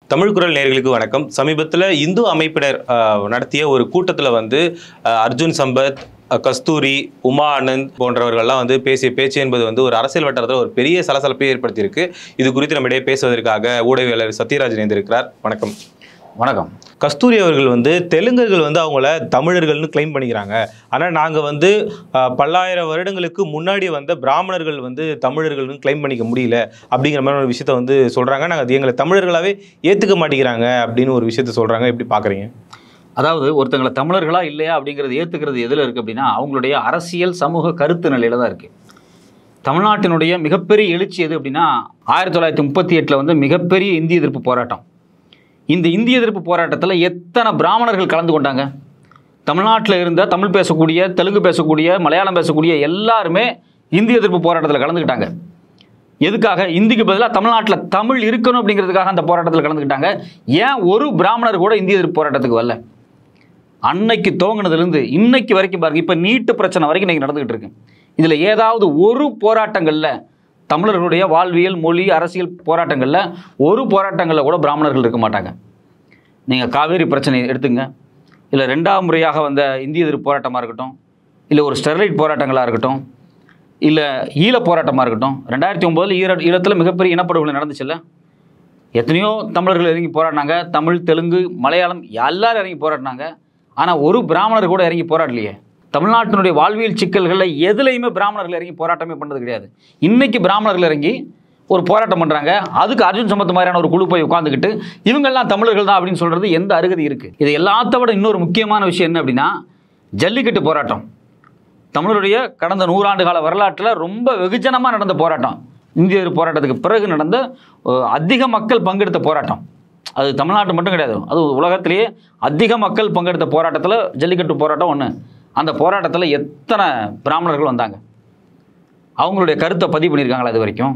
தமிழ் குரல் நேயர்களுக்கு வணக்கம் சமீபத்தில் இந்து அமைப்பினர் அஹ், நடத்திய ஒரு கூட்டத்தில் வந்து அஹ், அர்ஜுன் சம்பத் அஹ், கஸ்தூரி உமா ஆனந்த் போன்றவர்கள்லாம் வந்து பேசிய பேச்சு என்பது வந்து ஒரு அரசியல் வட்டாரத்தில் ஒரு பெரிய சலசலப்பை ஏற்படுத்தியிருக்கு இது குறித்து நம்மிடையே பேசுவதற்காக ஊடகவியலாளர் சத்யராஜ் இணைந்திருக்கிறார் வணக்கம் வணக்கம் கஸ்தூரி அவர்கள் வந்து தெலுங்கர்கள் வந்து அவங்கள தமிழர்கள்னு கிளைம் பண்ணிக்கிறாங்க ஆனால் நாங்கள் வந்து அஹ், பல்லாயிரம் வருடங்களுக்கு முன்னாடி வந்த பிராமணர்கள் வந்து தமிழர்கள்னு கிளைம் பண்ணிக்க முடியல அப்படிங்கிற மாதிரி ஒரு விஷயத்த வந்து சொல்கிறாங்க நாங்கள் அது எங்களை தமிழர்களாகவே ஏற்றுக்க மாட்டேங்கிறாங்க அப்படின்னு ஒரு விஷயத்த சொல்கிறாங்க எப்படி பார்க்குறீங்க அதாவது ஒருத்தங்களை தமிழர்களா இல்லையா அப்படிங்கிறது ஏற்றுக்கிறது எதில் இருக்குது அப்படின்னா அவங்களுடைய அரசியல் சமூக கருத்து நிலையில தான் இருக்குது தமிழ்நாட்டினுடைய மிகப்பெரிய எழுச்சி எது அப்படின்னா ஆயிரத்தி தொள்ளாயிரத்தி முப்பத்தி எட்டில் வந்து மிகப்பெரிய இந்திய எதிர்ப்பு போராட்டம் இந்த இந்திய எதிர்ப்பு போராட்டத்தில் எத்தனை பிராமணர்கள் கலந்து கொண்டாங்க தமிழ்நாட்டில் இருந்த தமிழ் பேசக்கூடிய தெலுங்கு பேசக்கூடிய மலையாளம் பேசக்கூடிய எல்லாருமே இந்திய எதிர்ப்பு போராட்டத்தில் கலந்துக்கிட்டாங்க எதுக்காக இந்திக்கு பதிலாக தமிழ்நாட்டில் தமிழ் இருக்கணும் அப்படிங்கிறதுக்காக அந்த போராட்டத்தில் கலந்துக்கிட்டாங்க ஏன் ஒரு பிராமணர் கூட இந்திய எதிர்ப்பு போராட்டத்துக்கு வரல அன்னைக்கு துவங்கினதுலேருந்து இன்னைக்கு வரைக்கும் பாருங்க இப்போ நீட்டு பிரச்சனை வரைக்கும் இன்னைக்கு நடந்துகிட்டு இருக்கு இதில் ஏதாவது ஒரு போராட்டங்களில் தமிழர்களுடைய வாழ்வியல் மொழி அரசியல் போராட்டங்களில் ஒரு போராட்டங்களில் கூட பிராமணர்கள் இருக்க மாட்டாங்க நீங்கள் காவேரி பிரச்சனை எடுத்துங்க இல்லை ரெண்டாம் முறையாக வந்த இந்திய எதிர்ப்பு போராட்டமாக இருக்கட்டும் இல்லை ஒரு ஸ்டெர்லைட் போராட்டங்களாக இருக்கட்டும் இல்லை ஈழ போராட்டமாக இருக்கட்டும் ரெண்டாயிரத்தி ஒம்போதில் ஈர ஈழத்தில் மிகப்பெரிய இனப்படுகொலை நடந்துச்சுல்ல எத்தனையோ தமிழர்கள் இறங்கி போராடினாங்க தமிழ் தெலுங்கு மலையாளம் எல்லாரும் இறங்கி போராடினாங்க ஆனால் ஒரு பிராமணர் கூட இறங்கி போராடலையே தமிழ்நாட்டினுடைய வாழ்வியல் சிக்கல்களில் எதுலையுமே பிராமணர்கள் இறங்கி போராட்டமே பண்ணது கிடையாது இன்னைக்கு பிராமணர்கள் இறங்கி ஒரு போராட்டம் பண்ணுறாங்க அதுக்கு அர்ஜுன் சம்பத் மாதிரியான ஒரு குழு போய் உட்காந்துக்கிட்டு இவங்கெல்லாம் தமிழர்கள் தான் அப்படின்னு சொல்கிறது எந்த அருகதி இருக்குது இது எல்லாத்த விட இன்னொரு முக்கியமான விஷயம் என்ன அப்படின்னா ஜல்லிக்கட்டு போராட்டம் தமிழருடைய கடந்த நூறாண்டு கால வரலாற்றில் ரொம்ப வெகுஜனமாக நடந்த போராட்டம் இந்திய எதிர்ப்பு போராட்டத்துக்கு பிறகு நடந்த அஹ், அதிக மக்கள் பங்கெடுத்த போராட்டம் அது தமிழ்நாட்டு மட்டும் கிடையாது அது உலகத்திலேயே அதிக மக்கள் பங்கெடுத்த போராட்டத்தில் ஜல்லிக்கட்டு போராட்டம் ஒன்று அந்த போராட்டத்தில் எத்தனை பிராமணர்கள் வந்தாங்க அவங்களுடைய கருத்தை பதிவு பண்ணியிருக்காங்களா இது வரைக்கும்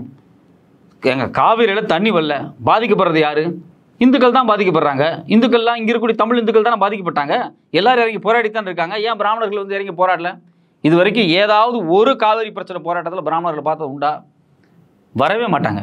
எங்க காவிரியில் தண்ணி வரல பாதிக்கப்படுறது யாரு இந்துக்கள் தான் பாதிக்கப்படுறாங்க இந்துக்கள்லாம் இங்கே இருக்கக்கூடிய தமிழ் இந்துக்கள் தானே பாதிக்கப்பட்டாங்க எல்லாரும் இறங்கி போராடித்தான் இருக்காங்க ஏன் பிராமணர்கள் வந்து இறங்கி போராடல இது வரைக்கும் ஏதாவது ஒரு காவிரி பிரச்சனை போராட்டத்தில் பிராமணர்களை பார்த்தது உண்டா வரவே மாட்டாங்க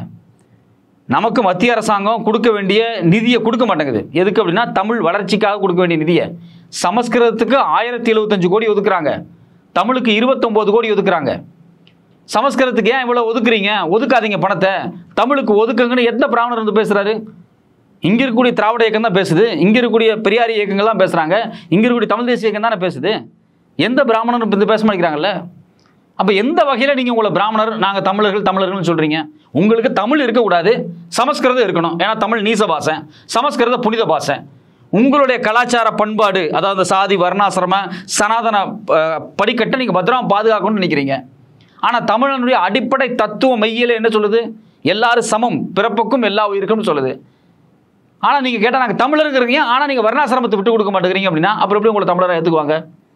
நமக்கு மத்திய அரசாங்கம் கொடுக்க வேண்டிய நிதியை கொடுக்க மாட்டேங்குது எதுக்கு அப்படின்னா தமிழ் வளர்ச்சிக்காக கொடுக்க வேண்டிய நிதியை சமஸ்கிருதத்துக்கு ஆயிரத்தி எழுபத்தஞ்சு கோடி ஒதுக்குறாங்க தமிழுக்கு இருபத்தொம்போது கோடி ஒதுக்குறாங்க சமஸ்கிருதத்துக்கு ஏன் இவ்வளோ ஒதுக்குறீங்க ஒதுக்காதீங்க பணத்தை தமிழுக்கு ஒதுக்குங்கன்னு எந்த பிராமணர் வந்து பேசுறாரு இங்க இருக்கக்கூடிய திராவிட இயக்கம் தான் பேசுது இங்க இருக்கக்கூடிய பெரியார் இயக்கங்கள் தான் பேசுறாங்க இங்க இருக்கக்கூடிய தமிழ் தேசிய இயக்கம் தானே பேசுது எந்த பிராமணரும் வந்து பேச மாட்டேங்கிறாங்கல்ல அப்போ எந்த வகையில் நீங்கள் உங்களை பிராமணர் நாங்கள் தமிழர்கள் தமிழர்கள்னு சொல்கிறீங்க உங்களுக்கு தமிழ் இருக்கக்கூடாது சமஸ்கிருதம் இருக்கணும் ஏன்னா தமிழ் நீச பாஷை சமஸ்கிருத புனித பாஷை உங்களுடைய கலாச்சார பண்பாடு அதாவது சாதி வர்ணாசிரம சனாதன அஹ், படிக்கட்டை நீங்கள் பத்திரமா பாதுகாக்கணும்னு நினைக்கிறீங்க ஆனால் தமிழனுடைய அடிப்படை தத்துவ மையில என்ன சொல்லுது எல்லாரும் சமம் பிறப்புக்கும் எல்லா உயிருக்கும் சொல்லுது ஆனால் நீங்கள் கேட்டால் நாங்கள் தமிழருங்கிறீங்க ஆனால் நீங்கள் வர்ணாசிரமத்தை விட்டு கொடுக்க மாட்டேங்கிறீங்க அப்படின்னா அப்புறம் எப்படி உங்களை தமிழரை ஏற்றுக்குவாங்க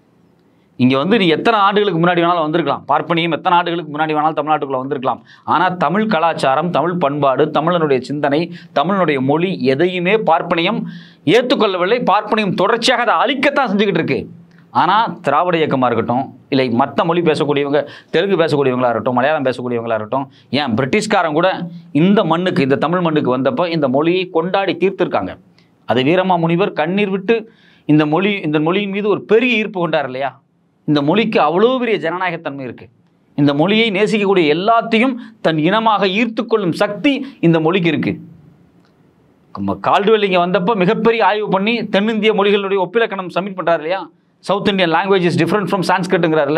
இங்கே வந்து நீ எத்தனை ஆண்டுகளுக்கு முன்னாடி வேணாலும் வந்திருக்கலாம் பார்ப்பனியும் எத்தனை ஆண்டுகளுக்கு முன்னாடி வேணாலும் தமிழ்நாட்டுக்குள்ளே வந்திருக்கலாம் ஆனால் தமிழ் கலாச்சாரம் தமிழ் பண்பாடு தமிழனுடைய சிந்தனை தமிழனுடைய மொழி எதையுமே பார்ப்பனியம் ஏற்றுக்கொள்ளவில்லை பார்ப்பனியம் தொடர்ச்சியாக அதை அழிக்கத்தான் செஞ்சுக்கிட்டு இருக்கு ஆனால் திராவிட இயக்கமாக இருக்கட்டும் இல்லை மற்ற மொழி பேசக்கூடியவங்க தெலுங்கு பேசக்கூடியவங்களா இருக்கட்டும் மலையாளம் பேசக்கூடியவங்களா இருக்கட்டும் ஏன் பிரிட்டிஷ்காரன் கூட இந்த மண்ணுக்கு இந்த தமிழ் மண்ணுக்கு வந்தப்போ இந்த மொழியை கொண்டாடி தீர்த்திருக்காங்க அது வீரமா முனிவர் கண்ணீர் விட்டு இந்த மொழி இந்த மொழியின் மீது ஒரு பெரிய ஈர்ப்பு கொண்டார் இல்லையா இந்த மொழிக்கு அவ்வளோ பெரிய ஜனநாயகத்தன்மை இருக்கு இந்த மொழியை நேசிக்கக்கூடிய எல்லாத்தையும் தன் இனமாக ஈர்த்து கொள்ளும் சக்தி இந்த மொழிக்கு இருக்கு நம்ம கால்டுவெல் இங்கே வந்தப்போ மிகப்பெரிய ஆய்வு பண்ணி தென்னிந்திய மொழிகளுடைய ஒப்பிலக்கணம் சப்மிட் பண்ணுறாரு இல்லையா south Indian language is different from சான்ஸ்கிரிட்டுங்கிறாருல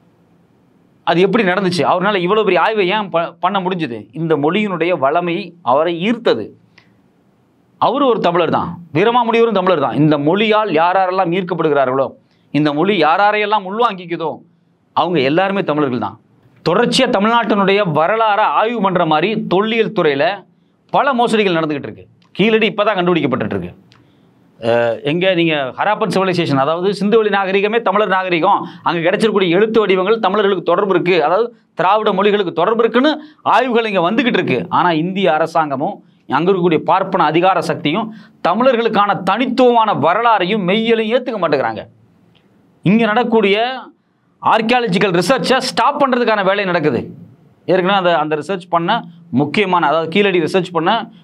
அது எப்படி நடந்துச்சு அவரால் இவ்வளோ பெரிய ஆய்வை ஏன் ப- பண்ண முடிஞ்சது இந்த மொழியினுடைய வளமை அவரை ஈர்த்தது அவரும் ஒரு தமிழர் தான் வீரமாமுடிவரும் தமிழர் தான் இந்த மொழியால் யார் யாரெல்லாம் ஈர்க்கப்படுகிறார்களோ இந்த மொழி யார் யாரையெல்லாம் உள்வாங்கிக்குதோ அவங்க எல்லாருமே தமிழர்கள் தான் தொடர்ச்சியாக தமிழ்நாட்டினுடைய வரலாறை ஆய்வு பண்ணுற மாதிரி தொல்லியல் துறையில் பல மோசடிகள் நடந்துக்கிட்டு இருக்கு கீழடி இப்போ தான் கண்டுபிடிக்கப்பட்டுட்டு இருக்கு அஹ் எங்க நீங்க ஹராப்பன் சிவிலைசேஷன் அதாவது சிந்துவெளி நாகரிகமே தமிழர் நாகரிகம் அங்க கிடைச்சிருக்கக்கூடிய எழுத்து வடிவங்கள் தமிழர்களுக்கு தொடர்பு இருக்கு அதாவது திராவிட மொழிகளுக்கு தொடர்பு இருக்குன்னு ஆய்வுகள் இங்க வந்துகிட்டு இருக்கு ஆனா இந்திய அரசாங்கமும் அங்க இருக்கக்கூடிய பார்ப்பன அதிகார சக்தியும் தமிழர்களுக்கான தனித்துவமான வரலாறையும் மெய்யலையும் ஏத்துக்க மாட்டேங்கிறாங்க இங்க நடக்கக்கூடிய ஆர்கியாலஜிக்கல் ரிசர்ச்சை ஸ்டாப் பண்றதுக்கான வேலை நடக்குது ஏற்கனவே அந்த அந்த ரிசர்ச் பண்ண முக்கியமான அதாவது கீழடி ரிசர்ச் பண்ண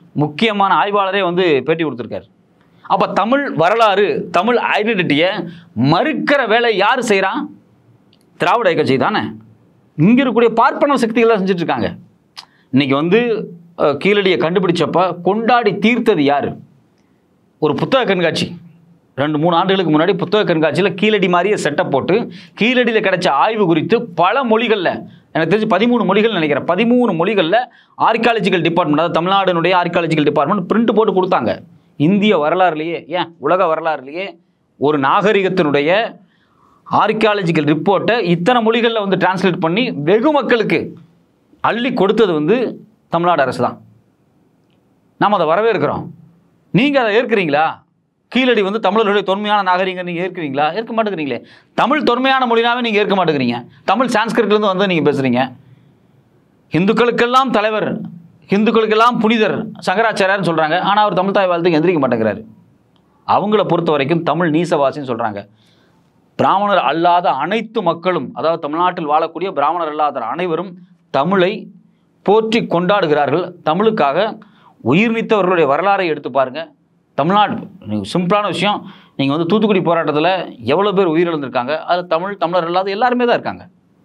முக்கியமான ஆய்வாளரே வந்து பேட்டி கொடுத்துருக்காரு அப்போ தமிழ் வரலாறு தமிழ் ஐடென்டிட்டியை மறுக்கிற வேலை யார் செய்கிறான் திராவிட இயக்கச்சி தானே இங்கே இருக்கக்கூடிய பார்ப்பன சக்திகளாக செஞ்சுட்டு இருக்காங்க இன்னைக்கு வந்து அஹ், கீழடியை கண்டுபிடிச்சப்ப கொண்டாடி தீர்த்தது யார் ஒரு புத்தக கண்காட்சி ரெண்டு மூணு ஆண்டுகளுக்கு முன்னாடி புத்தக கண்காட்சியில் கீழடி மாதிரியே செட்டப் போட்டு கீழடியில் கிடைச்ச ஆய்வு குறித்து பல மொழிகளில் எனக்கு தெரிஞ்சு பதிமூணு மொழிகள் நினைக்கிறேன் பதிமூணு மொழிகளில் ஆர்கியாலஜிக்கல் டிபார்ட்மெண்ட் அதாவது தமிழ்நாடுனுடைய ஆர்கியாலஜிக்கல் டிபார்ட்மெண்ட் பிரிண்ட் போட்டு கொடுத்தாங்க இந்திய வரலாறுலேயே ஏன் உலக வரலாறுலேயே ஒரு நாகரிகத்தினுடைய ஆர்கியாலஜிக்கல் ரிப்போர்ட்டை இத்தனை மொழிகளில் வந்து டிரான்ஸ்லேட் பண்ணி வெகு மக்களுக்கு அள்ளி கொடுத்தது வந்து தமிழ்நாடு அரசு தான் நாம் அதை வரவேற்கிறோம் நீங்கள் அதை ஏற்கிறீங்களா கீழடி வந்து தமிழர்களுடைய தொன்மையான நாகரிகம் நீங்கள் ஏற்கிறீங்களா ஏற்க மாட்டேங்கிறீங்களே தமிழ் தொன்மையான மொழினாவே நீங்கள் ஏற்க மாட்டேங்கிறீங்க தமிழ் சான்ஸ்கிரிட்லேருந்து வந்து நீங்கள் பேசுகிறீங்க இந்துக்களுக்கெல்லாம் தலைவர் இந்துக்களுக்கெல்லாம் புனிதர் சங்கராச்சாரியார்னு சொல்கிறாங்க ஆனால் அவர் தமிழ் தாய் வாழ்த்துக்கு எந்திரிக்க மாட்டேங்கிறாரு அவங்கள பொறுத்த வரைக்கும் தமிழ் நீசவாசின்னு சொல்கிறாங்க பிராமணர் அல்லாத அனைத்து மக்களும் அதாவது தமிழ்நாட்டில் வாழக்கூடிய பிராமணர் அல்லாத அனைவரும் தமிழை போற்றி கொண்டாடுகிறார்கள் தமிழுக்காக உயிர் நீத்தவர்களுடைய வரலாறை எடுத்து பாருங்க தமிழ்நாடு நீங்க சிம்பிளான விஷயம் நீங்கள் வந்து தூத்துக்குடி போராட்டத்தில் எவ்வளோ பேர் உயிரிழந்திருக்காங்க அது தமிழ் தமிழர் அல்லாத எல்லாருமே தான் இருக்காங்க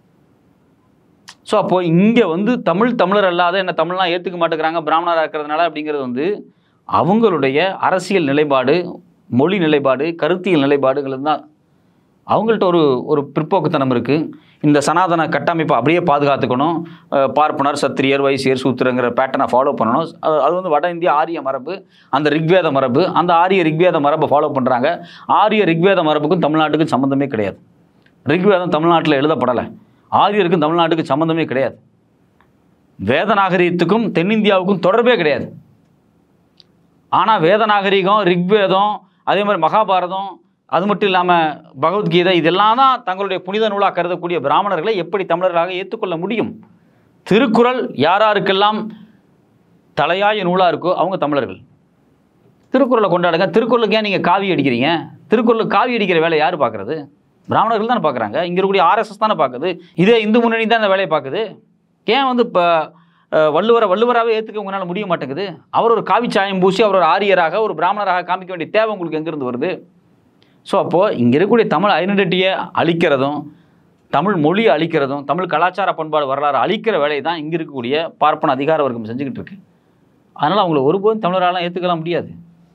ஸோ அப்போ இங்கே வந்து தமிழ் தமிழர் அல்லாத என்ன தமிழ்லாம் ஏற்றுக்க மாட்டேங்கிறாங்க பிராமணராக இருக்கிறதுனால அப்படிங்கிறது வந்து அவங்களுடைய அரசியல் நிலைப்பாடு மொழி நிலைப்பாடு கருத்தியல் நிலைப்பாடுகள் தான் அவங்கள்ட்ட ஒரு ஒரு பிற்போக்குத்தனம் இருக்குது இந்த சனாதன கட்டமைப்பை அப்படியே பாதுகாத்துக்கணும் அஹ் பார்ப்பனர் சத்திரியர் வைசியர் சூத்திரங்கிற பேட்டர்னை ஃபாலோ பண்ணணும் அது அது வந்து வட இந்திய ஆரிய மரபு அந்த ரிக்வேத மரபு அந்த ஆரிய ரிக்வேத மரபை ஃபாலோ பண்ணுறாங்க ஆரிய ரிக்வேத மரபுக்கும் தமிழ்நாட்டுக்கும் சம்மந்தமே கிடையாது ரிக்வேதம் தமிழ்நாட்டில் எழுதப்படலை ஆரியருக்கும் தமிழ்நாட்டுக்கு சம்மந்தமே கிடையாது வேத நாகரீகத்துக்கும் தென்னிந்தியாவுக்கும் தொடர்பே கிடையாது ஆனால் வேத நாகரீகம் ரிக்வேதம் அதே மாதிரி மகாபாரதம் அது மட்டும் இல்லாமல் பகவத்கீதை இதெல்லாம் தான் தங்களுடைய புனித நூலாக கருதக்கூடிய பிராமணர்களை எப்படி தமிழர்களாக ஏற்றுக்கொள்ள முடியும் திருக்குறள் யாராருக்கெல்லாம் தலையாய நூலாக இருக்கோ அவங்க தமிழர்கள் திருக்குறளை கொண்டாடுங்க திருக்குறளுக்கு ஏன் நீங்கள் காவி அடிக்கிறீங்க திருக்குறளுக்கு காவி அடிக்கிற வேலை யார் பார்க்குறது பிராமணர்கள் தானே பார்க்குறாங்க இங்கே இருக்கக்கூடிய ஆர்எஸ்எஸ் தானே பார்க்குது இதே இந்து முன்னணி தான் இந்த வேலையை பார்க்குது ஏன் வந்து இப்போ வள்ளுவரை வள்ளுவராகவே ஏற்றுக்க உங்களால் முடிய மாட்டேங்குது அவர் ஒரு காவி சாயம் பூசி அவர் ஒரு ஆரியராக ஒரு பிராமணராக காமிக்க வேண்டிய தேவை உங்களுக்கு எங்கேருந்து வருது ஸோ அப்போது இங்கே இருக்கக்கூடிய தமிழ் ஐடென்டிட்டியை அழிக்கிறதும் தமிழ் மொழியை அழிக்கிறதும் தமிழ் கலாச்சார பண்பாடு வரலாறு அழிக்கிற வேலையை தான் இங்கே இருக்கக்கூடிய பார்ப்பன அதிகார வர்க்கம் செஞ்சுக்கிட்டு இருக்கு அதனால் அவங்கள ஒருபோதும் தமிழராலாம் ஏற்றுக்கலாம் முடியாது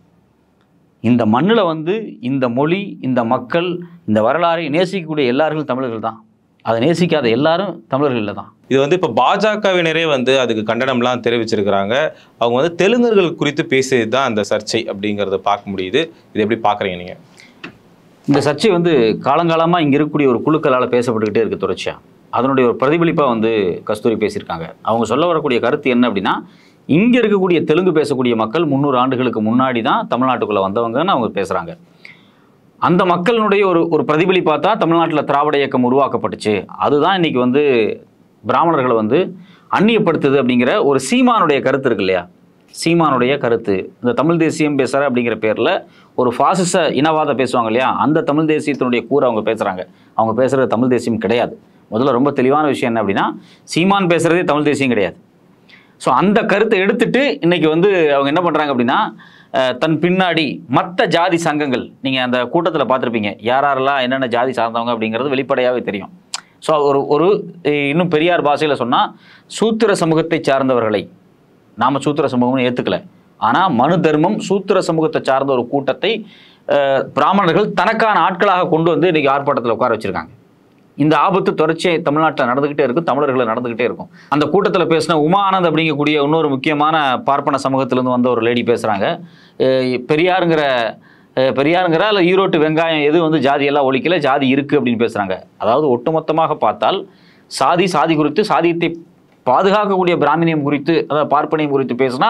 இந்த மண்ணில் வந்து இந்த மொழி இந்த மக்கள் இந்த வரலாறை நேசிக்கக்கூடிய எல்லாரும் தமிழர்கள் தான் அதை நேசிக்காத எல்லாரும் தமிழர்கள் இல்லை தான் இது வந்து இப்போ பாஜகவினரே வந்து அதுக்கு கண்டனம்லாம் தெரிவிச்சிருக்கிறாங்க அவங்க வந்து தெலுங்கர்கள் குறித்து பேசியது தான் அந்த சர்ச்சை அப்படிங்கிறத பார்க்க முடியுது இது எப்படி பார்க்குறீங்க நீங்கள் இந்த சர்ச்சை வந்து காலங்காலமாக இங்கே இருக்கக்கூடிய ஒரு குழுக்களால் பேசப்பட்டுக்கிட்டே இருக்கு தொடர்ச்சியாக அதனுடைய ஒரு பிரதிபலிப்பாக வந்து கஸ்தூரி பேசியிருக்காங்க அவங்க சொல்ல வரக்கூடிய கருத்து என்ன அப்படின்னா இங்கே இருக்கக்கூடிய தெலுங்கு பேசக்கூடிய மக்கள் முந்நூறு ஆண்டுகளுக்கு முன்னாடி தான் தமிழ்நாட்டுக்குள்ளே வந்தவங்கன்னு அவங்க பேசுகிறாங்க அந்த மக்களினுடைய ஒரு ஒரு பிரதிபலிப்பாக தான் தமிழ்நாட்டில் திராவிட இயக்கம் உருவாக்கப்பட்டுச்சு அதுதான் இன்னைக்கு வந்து பிராமணர்களை வந்து அந்நியப்படுத்துது அப்படிங்கிற ஒரு சீமானுடைய கருத்து இருக்கு இல்லையா சீமானுடைய கருத்து இந்த தமிழ் தேசியம் பேசுகிற அப்படிங்கிற பேரில் ஒரு பாசிச இனவாத பேசுவாங்க இல்லையா அந்த தமிழ் தேசியத்தினுடைய கூறு அவங்க பேசுகிறாங்க அவங்க பேசுகிறது தமிழ் தேசியம் கிடையாது முதல்ல ரொம்ப தெளிவான விஷயம் என்ன அப்படின்னா சீமான் பேசுகிறதே தமிழ் தேசியம் கிடையாது ஸோ அந்த கருத்தை எடுத்துட்டு இன்னைக்கு வந்து அவங்க என்ன பண்ணுறாங்க அப்படின்னா அஹ், தன் பின்னாடி மற்ற ஜாதி சங்கங்கள் நீங்கள் அந்த கூட்டத்தில் பார்த்துருப்பீங்க யார் யாரெல்லாம் என்னென்ன ஜாதி சார்ந்தவங்க அப்படிங்கிறது வெளிப்படையாகவே தெரியும் ஸோ ஒரு ஒரு அஹ், இன்னும் பெரியார் பாஷையில் சொன்னால் சூத்திர சமூகத்தை சார்ந்தவர்களை நாம் சூத்திர சமூகம்னு ஏற்றுக்கல ஆனால் மனு தர்மம் சூத்திர சமூகத்தை சார்ந்த ஒரு கூட்டத்தை அஹ், பிராமணர்கள் தனக்கான ஆட்களாக கொண்டு வந்து இன்னைக்கு ஆர்ப்பாட்டத்தில் உட்கார வச்சிருக்காங்க இந்த ஆபத்து தொடர்ச்சியாக தமிழ்நாட்டில் நடந்துக்கிட்டே இருக்கும் தமிழர்களை நடந்துக்கிட்டே இருக்கும் அந்த கூட்டத்தில் பேசின உமா ஆனந்த் அப்படிங்கக்கூடிய இன்னொரு முக்கியமான பார்ப்பன சமூகத்திலேருந்து வந்த ஒரு லேடி பேசுகிறாங்க பெரியாருங்கிற அஹ், பெரியாருங்கிற இல்லை ஈரோட்டு வெங்காயம் எது வந்து ஜாதியெல்லாம் ஒழிக்கல ஜாதி இருக்குது அப்படின்னு பேசுகிறாங்க அதாவது ஒட்டுமொத்தமாக பார்த்தால் சாதி சாதி குறித்து சாதியத்தை பாதுகாக்கக்கூடிய பிராமணியம் குறித்து அதாவது பார்ப்பனியம் குறித்து பேசினா